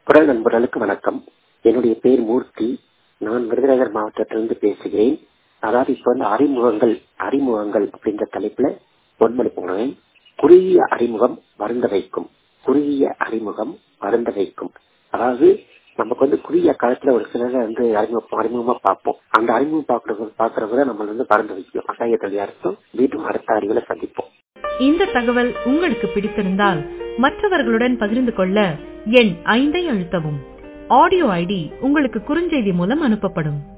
குரல் நண்பர்களுக்கு வணக்கம் என்னுடைய பேர் மூர்த்தி நான் விருதுநகர் மாவட்டத்திலிருந்து பேசுகிறேன் அதாவது இப்ப வந்து அறிமுகங்கள் அறிமுகங்கள் அப்படின்ற தலைப்புல பொன்மொழி போனேன் குறுகிய அறிமுகம் வருந்த வைக்கும் குறுகிய அறிமுகம் வருந்த வைக்கும் அதாவது நமக்கு வந்து குறுகிய காலத்துல ஒரு சிலரை வந்து அறிமுகம் அறிமுகமா பார்ப்போம் அந்த அறிமுகம் பாக்குறது பாக்குறவங்க நம்மள வந்து மறந்து வைக்கும் அசாயத்தில் அர்த்தம் மீண்டும் அடுத்த அறிவுல சந்திப்போம் இந்த தகவல் உங்களுக்கு பிடித்திருந்தால் மற்றவர்களுடன் பகிர்ந்து கொள்ள எண் ஐந்தை அழுத்தவும் ஆடியோ ஐடி உங்களுக்கு குறுஞ்செய்தி மூலம் அனுப்பப்படும்